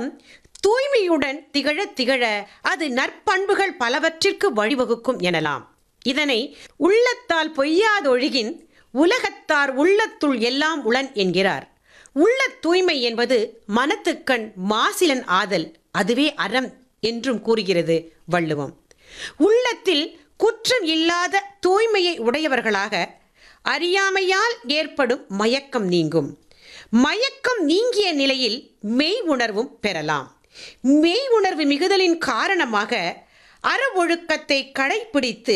உள்ளம் தூய்மையுடன் திகழ திகழ அது நற்பண்புகள் பலவற்றிற்கு வழிவகுக்கும் எனலாம் இதனை உள்ளத்தால் பொய்யாதொழுகின் உலகத்தார் உள்ளத்துள் எல்லாம் உளன் என்கிறார் உள்ள தூய்மை என்பது மனத்துக்கண் மாசிலன் ஆதல் அதுவே அறம் என்றும் கூறுகிறது வள்ளுவம் உள்ளத்தில் குற்றம் இல்லாத தூய்மையை உடையவர்களாக அறியாமையால் ஏற்படும் மயக்கம் நீங்கும் மயக்கம் நீங்கிய நிலையில் மெய் உணர்வும் பெறலாம் மெய் உணர்வு மிகுதலின் காரணமாக அற ஒழுக்கத்தை கடைப்பிடித்து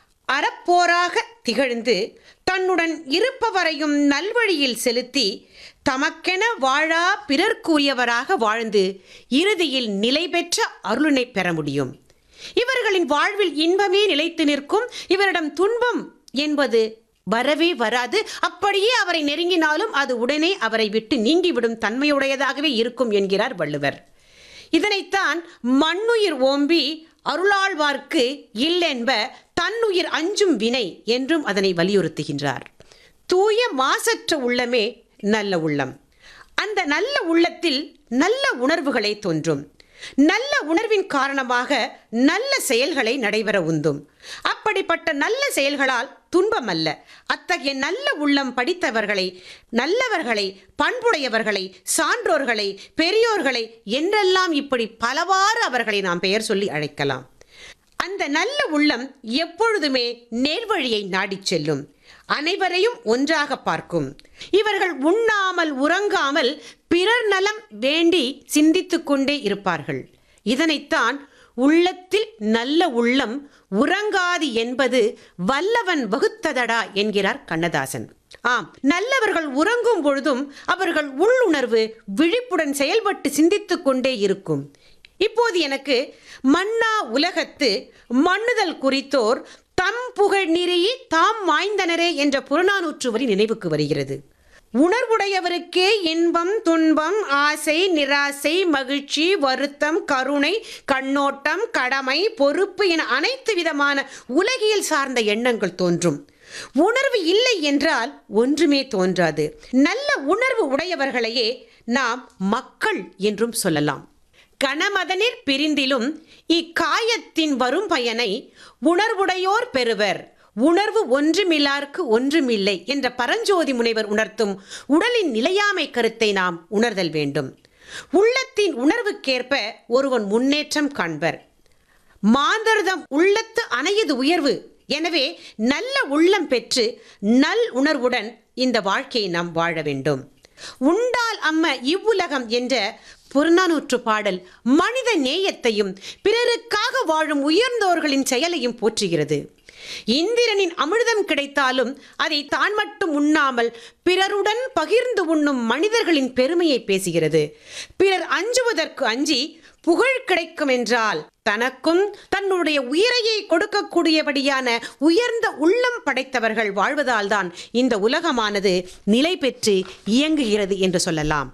அறப்போராக திகழ்ந்து தன்னுடன் இருப்பவரையும் நல்வழியில் செலுத்தி தமக்கென வாழா பிறர்க்குரியவராக வாழ்ந்து இறுதியில் நிலை பெற்ற அருளினை பெற முடியும் இவர்களின் வாழ்வில் இன்பமே நிலைத்து நிற்கும் இவரிடம் துன்பம் என்பது வரவே வராது அப்படியே அவரை நெருங்கினாலும் அது உடனே அவரை விட்டு நீங்கிவிடும் தன்மையுடையதாகவே இருக்கும் என்கிறார் வள்ளுவர் இதனைத்தான் மண்ணுயிர் ஓம்பி அருளாழ்வார்க்கு இல்லென்ப தன்னுயிர் அஞ்சும் வினை என்றும் அதனை வலியுறுத்துகின்றார் தூய மாசற்ற உள்ளமே நல்ல உள்ளம் அந்த நல்ல உள்ளத்தில் நல்ல உணர்வுகளை தோன்றும் நல்ல உணர்வின் காரணமாக நல்ல செயல்களை நடைபெற உந்தும் அப்படிப்பட்ட நல்ல செயல்களால் துன்பம் அல்ல அத்தகைய நல்ல உள்ளம் படித்தவர்களை நல்லவர்களை பண்புடையவர்களை சான்றோர்களை பெரியோர்களை என்றெல்லாம் இப்படி பலவாறு அவர்களை நாம் பெயர் சொல்லி அழைக்கலாம் அந்த நல்ல உள்ளம் எப்பொழுதுமே நேர்வழியை நாடிச் செல்லும் அனைவரையும் ஒன்றாக பார்க்கும் இவர்கள் உண்ணாமல் உறங்காமல் பிறர் நலம் வேண்டி சிந்தித்துக் கொண்டே இருப்பார்கள் இதனைத்தான் உள்ளத்தில் நல்ல உள்ளம் உறங்காது என்பது வல்லவன் வகுத்ததடா என்கிறார் கண்ணதாசன் ஆம் நல்லவர்கள் உறங்கும் பொழுதும் அவர்கள் உள்ளுணர்வு விழிப்புடன் செயல்பட்டு சிந்தித்துக் கொண்டே இருக்கும் இப்போது எனக்கு மன்னா உலகத்து மண்ணுதல் குறித்தோர் தம் புகழ் நிறையே தாம் வாய்ந்தனரே என்ற புறநானூற்று வரி நினைவுக்கு வருகிறது உணர்வுடையவருக்கே இன்பம் துன்பம் ஆசை நிராசை மகிழ்ச்சி வருத்தம் கருணை கண்ணோட்டம் கடமை பொறுப்பு என அனைத்து விதமான உலகியல் சார்ந்த எண்ணங்கள் தோன்றும் உணர்வு இல்லை என்றால் ஒன்றுமே தோன்றாது நல்ல உணர்வு உடையவர்களையே நாம் மக்கள் என்றும் சொல்லலாம் கணமதனிற் பிரிந்திலும் இக்காயத்தின் வரும் பயனை உணர்வுடையோர் பெறுவர் உணர்வு ஒன்றுமில்லார்க்கு ஒன்றுமில்லை என்ற பரஞ்சோதி முனைவர் உணர்த்தும் உடலின் நிலையாமை கருத்தை நாம் உணர்தல் வேண்டும் உள்ளத்தின் உணர்வுக்கேற்ப ஒருவன் முன்னேற்றம் காண்பர் மாந்தர்தம் உள்ளத்து அணையது உயர்வு எனவே நல்ல உள்ளம் பெற்று நல் உணர்வுடன் இந்த வாழ்க்கையை நாம் வாழ வேண்டும் உண்டால் அம்ம இவ்வுலகம் என்ற புறநானூற்று பாடல் மனித நேயத்தையும் பிறருக்காக வாழும் உயர்ந்தோர்களின் செயலையும் போற்றுகிறது இந்திரனின் அமிர்தம் கிடைத்தாலும் அதை தான் மட்டும் உண்ணாமல் பிறருடன் பகிர்ந்து உண்ணும் மனிதர்களின் பெருமையை பேசுகிறது பிறர் அஞ்சுவதற்கு அஞ்சி புகழ் கிடைக்கும் என்றால் தனக்கும் தன்னுடைய உயிரையை கொடுக்கக்கூடியபடியான உயர்ந்த உள்ளம் படைத்தவர்கள் வாழ்வதால்தான் இந்த உலகமானது நிலை பெற்று இயங்குகிறது என்று சொல்லலாம்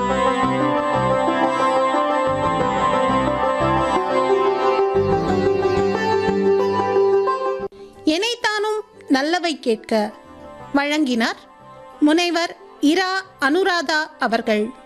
எனைத்தானும் நல்லவை கேட்க வழங்கினார் முனைவர் இரா அனுராதா அவர்கள்